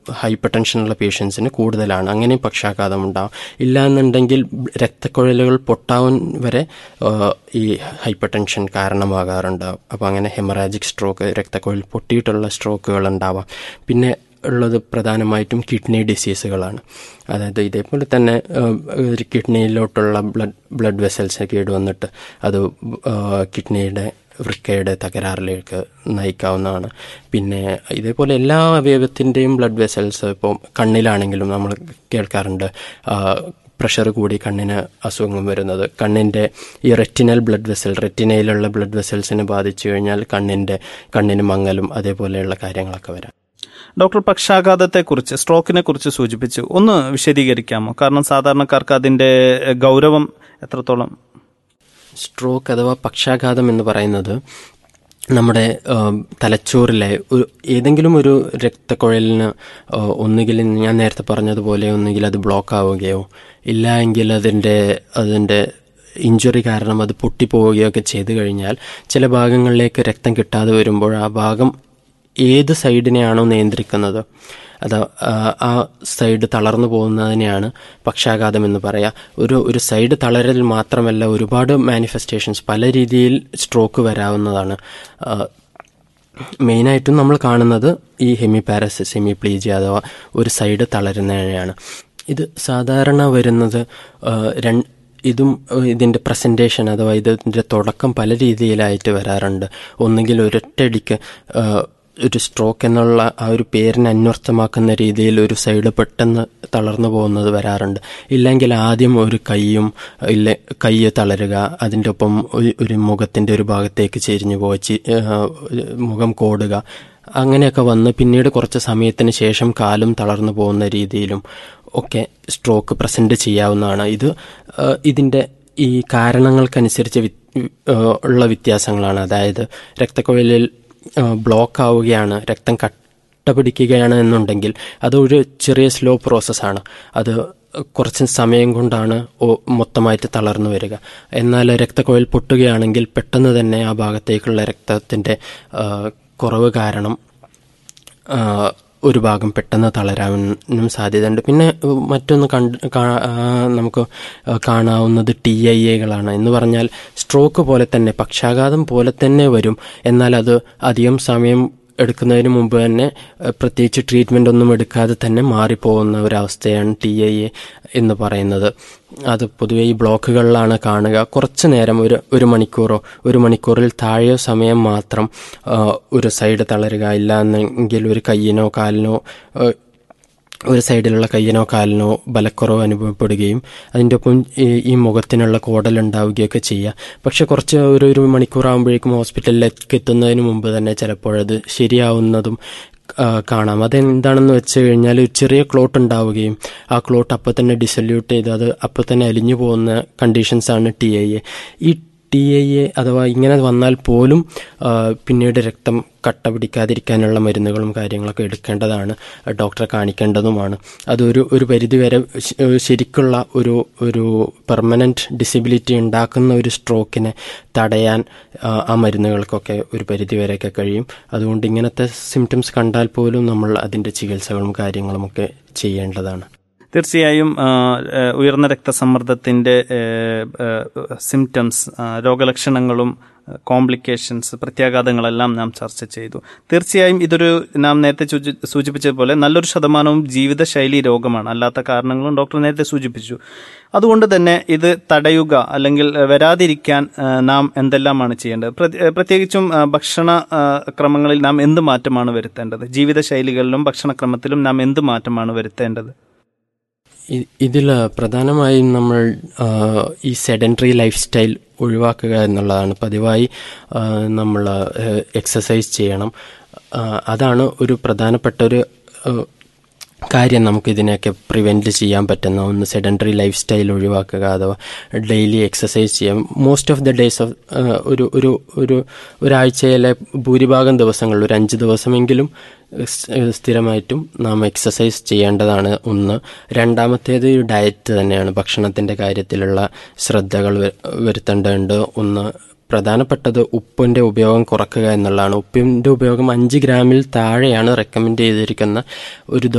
hyper ടെൻഷനുള്ള പേഷ്യൻസിന് കൂടുതലാണ് അങ്ങനെ പക്ഷാഘാതം ഉണ്ടാവും ഇല്ലാന്നുണ്ടെങ്കിൽ രക്തക്കുഴലുകൾ പൊട്ടാവാൻ വരെ ആ, ഈ ഹൈപ്പർ ടെൻഷൻ കാരണമാകാറുണ്ട് അപ്പോൾ അങ്ങനെ ഹെമറാജിക് സ്ട്രോക്ക് രക്തക്കുഴൽ പൊട്ടിയിട്ടുള്ള സ്ട്രോക്കുകൾ ഉണ്ടാവാം പിന്നെ ഉള്ളത് പ്രധാനമായിട്ടും കിഡ്നി ഡിസീസുകളാണ് അതായത് ഇതേപോലെ തന്നെ ആ, ഒരു കിഡ്നിയിലോട്ടുള്ള ബ്ലഡ് ബ്ലഡ് വെസൽസ് കേട് വന്നിട്ട് അത് ആ, കിഡ്നിയുടെ വൃക്കയുടെ തകരാറിലേക്ക് നയിക്കാവുന്നതാണ് പിന്നെ ഇതേപോലെ എല്ലാ അവയവത്തിൻ്റെയും ബ്ലഡ് വെസൽസ് ഇപ്പോൾ കണ്ണിലാണെങ്കിലും നമ്മൾ കേൾക്കാറുണ്ട് പ്രഷർ കൂടി കണ്ണിന് അസുഖം വരുന്നത് കണ്ണിൻ്റെ ഈ റെറ്റിനൽ ബ്ലഡ് വെസൽ റെറ്റിനയിലുള്ള ബ്ലഡ് വെസൽസിനെ ബാധിച്ചു കഴിഞ്ഞാൽ കണ്ണിൻ്റെ കണ്ണിന് മങ്ങലും അതേപോലെയുള്ള കാര്യങ്ങളൊക്കെ വരാം ഡോക്ടർ പക്ഷാഘാതത്തെക്കുറിച്ച് സ്ട്രോക്കിനെ കുറിച്ച് സൂചിപ്പിച്ചു ഒന്ന് വിശദീകരിക്കാമോ കാരണം സാധാരണക്കാർക്ക് അതിന്റെ എഹ്, ഗൗരവം എത്രത്തോളം സ്ട്രോക്ക് അഥവാ പക്ഷാഘാതം എന്ന് പറയുന്നത് നമ്മുടെ ആ, തലച്ചോറിലെ ഒരു ഏതെങ്കിലും ഒരു രക്തക്കുഴലിന് ആ, ഒന്നുകിൽ ഞാൻ നേരത്തെ പറഞ്ഞതുപോലെ ഒന്നുകിൽ അത് ബ്ലോക്ക് ആവുകയോ ഇല്ല എങ്കിൽ അതിൻ്റെ അതിൻ്റെ ഇഞ്ചുറി കാരണം അത് പൊട്ടിപ്പോവുകയോ ഒക്കെ ചെയ്തു കഴിഞ്ഞാൽ ചില ഭാഗങ്ങളിലേക്ക് രക്തം കിട്ടാതെ വരുമ്പോൾ ആ ഭാഗം ഏത് സൈഡിനെയാണോ നിയന്ത്രിക്കുന്നത് അത് ആ, ആ സൈഡ് തളർന്നു പോകുന്നതിനെയാണ് പക്ഷാഘാതം എന്ന് പറയാം ഒരു ഒരു സൈഡ് തളരൽ മാത്രമല്ല ഒരുപാട് മാനിഫെസ്റ്റേഷൻസ് പല രീതിയിൽ സ്ട്രോക്ക് വരാവുന്നതാണ് ആ, മെയിനായിട്ടും നമ്മൾ കാണുന്നത് ഈ ഹെമിപാരസിസ് ഹെമിപ്ലീജിയ അഥവാ ഒരു സൈഡ് തളരുന്നതിനെയാണ് ഇത് സാധാരണ വരുന്നത് ആ, രണ്ട് ഇതും ഏഹ്, ഇതിൻ്റെ പ്രസൻറ്റേഷൻ അഥവാ ഇതിൻ്റെ തുടക്കം പല രീതിയിലായിട്ട് വരാറുണ്ട് ഒന്നുകിൽ ഒരൊറ്റയടിക്ക് ഏഹ്, ഒരു സ്ട്രോക്ക് എന്നുള്ള ആ ഒരു പേരിനെ അന്വർത്ഥമാക്കുന്ന രീതിയിൽ ഒരു സൈഡ് പെട്ടെന്ന് തളർന്നു പോകുന്നത് വരാറുണ്ട് ഇല്ലെങ്കിൽ ആദ്യം ഒരു കൈയും ഇല്ല കൈ തളരുക അതിൻ്റെ ഒപ്പം ഒരു- ഒരു മുഖത്തിൻ്റെ ഒരു ഭാഗത്തേക്ക് ചെരിഞ്ഞു പോയി മുഖം കോടുക അങ്ങനെയൊക്കെ വന്ന് പിന്നീട് കുറച്ച് സമയത്തിന് ശേഷം കാലും തളർന്നു പോകുന്ന രീതിയിലും ഒക്കെ സ്ട്രോക്ക് പ്രസന്റ് ചെയ്യാവുന്നതാണ് ഇത് ആ, ഇതിൻ്റെ ഈ കാരണങ്ങൾക്കനുസരിച്ച് വി- ആ, ഉള്ള വ്യത്യാസങ്ങളാണ് അതായത് രക്തക്കുഴലിൽ ബ്ലോക്ക് ആവുകയാണ് രക്തം കട്ട പിടിക്കുകയാണ് എന്നുണ്ടെങ്കിൽ അത് ഒരു ചെറിയ സ്ലോ പ്രോസസ്സാണ് അത് കുറച്ച് സമയം കൊണ്ടാണ് ഓ- മൊത്തമായിട്ട് തളർന്നു വരിക എന്നാൽ രക്തക്കുഴൽ പൊട്ടുകയാണെങ്കിൽ പെട്ടെന്ന് തന്നെ ആ ഭാഗത്തേക്കുള്ള രക്തത്തിൻ്റെ ആ, കുറവ് കാരണം ആ, ഒരു ഭാഗം പെട്ടെന്ന് തളരാനും സാധ്യതയുണ്ട് പിന്നെ ഉം, മറ്റൊന്ന് കണ്ട് കാ- ആ, നമുക്ക് ആ, കാണാവുന്നത് ടി ഐ എകളാണ് എന്ന് പറഞ്ഞാൽ സ്ട്രോക്ക് പോലെ തന്നെ പക്ഷാഘാതം പോലെ തന്നെ വരും എന്നാൽ അത് അധികം സമയം എടുക്കുന്നതിന് മുമ്പ് തന്നെ ഏഹ്, പ്രത്യേകിച്ച് ട്രീറ്റ്മെൻ്റ് ഒന്നും എടുക്കാതെ തന്നെ മാറിപ്പോകുന്ന ഒരവസ്ഥയാണ് ടി ഐ എ എന്ന് പറയുന്നത് അത് പൊതുവെ ഈ ബ്ലോക്കുകളിലാണ് കാണുക കുറച്ച് നേരം ഒരു ഒരു മണിക്കൂറോ ഒരു മണിക്കൂറിൽ താഴെയോ സമയം മാത്രം ആ, ഒരു സൈഡ് തളരുക ഇല്ല എന്നെങ്കിൽ ഒരു കയ്യിനോ കാലിനോ ഏഹ്, ഒരു സൈഡിലുള്ള കയ്യിനോ കാലിനോ ബലക്കുറവ് അനുഭവപ്പെടുകയും അതിൻ്റെ ഒപ്പം ഈ ഈ മുഖത്തിനുള്ള കോടൽ ഉണ്ടാവുകയൊക്കെ ചെയ്യുക പക്ഷെ കുറച്ച് ഒരു ഒരു മണിക്കൂറാകുമ്പോഴേക്കും ഹോസ്പിറ്റലിലേക്ക് എത്തുന്നതിന് മുമ്പ് തന്നെ ചിലപ്പോഴത് ശരിയാവുന്നതും ആ, കാണാം അതെന്താണെന്ന് വെച്ച് കഴിഞ്ഞാൽ ഒരു ചെറിയ ക്ലോട്ട് ഉണ്ടാവുകയും ആ ക്ലോട്ട് അപ്പോൾ തന്നെ ഡിസല്യൂട്ട് ചെയ്ത് അത് അപ്പോൾ തന്നെ അലിഞ്ഞു പോകുന്ന കണ്ടീഷൻസാണ് ടി ഐ എ ഈ ടി ഐ എ അഥവാ ഇങ്ങനെ വന്നാൽ പോലും ആ, പിന്നീട് രക്തം കട്ട പിടിക്കാതിരിക്കാനുള്ള മരുന്നുകളും കാര്യങ്ങളൊക്കെ എടുക്കേണ്ടതാണ് ഡോക്ടറെ കാണിക്കേണ്ടതുമാണ് അതൊരു ഒരു പരിധിവരെ ശ- ശരിക്കുള്ള ഒരു ഒരു പെർമനൻറ്റ് ഡിസബിലിറ്റി ഉണ്ടാക്കുന്ന ഒരു സ്ട്രോക്കിനെ തടയാൻ ആ, ആ മരുന്നുകൾക്കൊക്കെ ഒരു പരിധിവരെയൊക്കെ കഴിയും അതുകൊണ്ട് ഇങ്ങനത്തെ സിംറ്റംസ് കണ്ടാൽ പോലും നമ്മൾ അതിൻ്റെ ചികിത്സകളും കാര്യങ്ങളുമൊക്കെ ചെയ്യേണ്ടതാണ് തീർച്ചയായും ആ, ഏ, ഉയർന്ന രക്തസമ്മർദ്ദത്തിന്റെ സിംറ്റംസ് രോഗലക്ഷണങ്ങളും കോംപ്ലിക്കേഷൻസ് പ്രത്യാഘാതങ്ങളെല്ലാം നാം ചർച്ച ചെയ്തു തീർച്ചയായും ഇതൊരു നാം നേരത്തെ സൂചി- സൂചിപ്പിച്ചതുപോലെ നല്ലൊരു ശതമാനവും ജീവിതശൈലി രോഗമാണ് അല്ലാത്ത കാരണങ്ങളും ഡോക്ടർ നേരത്തെ സൂചിപ്പിച്ചു അതുകൊണ്ട് തന്നെ ഇത് തടയുക അല്ലെങ്കിൽ ഏ, വരാതിരിക്കാൻ ഏ, നാം എന്തെല്ലാമാണ് ചെയ്യേണ്ടത് പ്രത്യ- ഏ, പ്രത്യേകിച്ചും ആ, ഭക്ഷണ ആ, ക്രമങ്ങളിൽ നാം എന്ത് മാറ്റമാണ് വരുത്തേണ്ടത് ജീവിതശൈലികളിലും ഭക്ഷണക്രമത്തിലും നാം എന്ത് മാറ്റമാണ് വരുത്തേണ്ടത് ഇതിൽ പ്രധാനമായും നമ്മൾ ആ, ഈ സെഡൻറ്ററി ലൈഫ് സ്റ്റൈൽ ഒഴിവാക്കുക എന്നുള്ളതാണ് പതിവായി ആ, നമ്മൾ എക്സസൈസ് ചെയ്യണം ആ, അതാണ് ഒരു പ്രധാനപ്പെട്ട ഒരു ആ, കാര്യം നമുക്ക് ഇതിനെയൊക്കെ പ്രിവെൻറ്റ് ചെയ്യാൻ പറ്റുന്ന ഒന്ന് സെഡൻറ്ററി ലൈഫ് സ്റ്റൈൽ ഒഴിവാക്കുക അഥവാ ഡെയിലി എക്സസൈസ് ചെയ്യാം most of the days of ഒരു ഒരു ഒരു ഒരാഴ്ചയിലെ ഭൂരിഭാഗം ദിവസങ്ങളിൽ ഒരു അഞ്ച് ദിവസമെങ്കിലും സ്- സ്ഥിരമായിട്ടും നാം എക്സസൈസ് ചെയ്യേണ്ടതാണ് ഒന്ന് രണ്ടാമത്തേത് ഈ ഡയറ്റ് തന്നെയാണ് ഭക്ഷണത്തിൻ്റെ കാര്യത്തിലുള്ള ശ്രദ്ധകൾ വ- വരുത്തേണ്ടതുണ്ട് ഒന്ന് പ്രധാനപ്പെട്ടത് ഉപ്പിൻ്റെ ഉപയോഗം കുറക്കുക എന്നുള്ളതാണ് ഉപ്പിൻ്റെ ഉപയോഗം അഞ്ച് ഗ്രാമിൽ താഴെയാണ് റെക്കമെൻഡ് ചെയ്തിരിക്കുന്ന ഒരു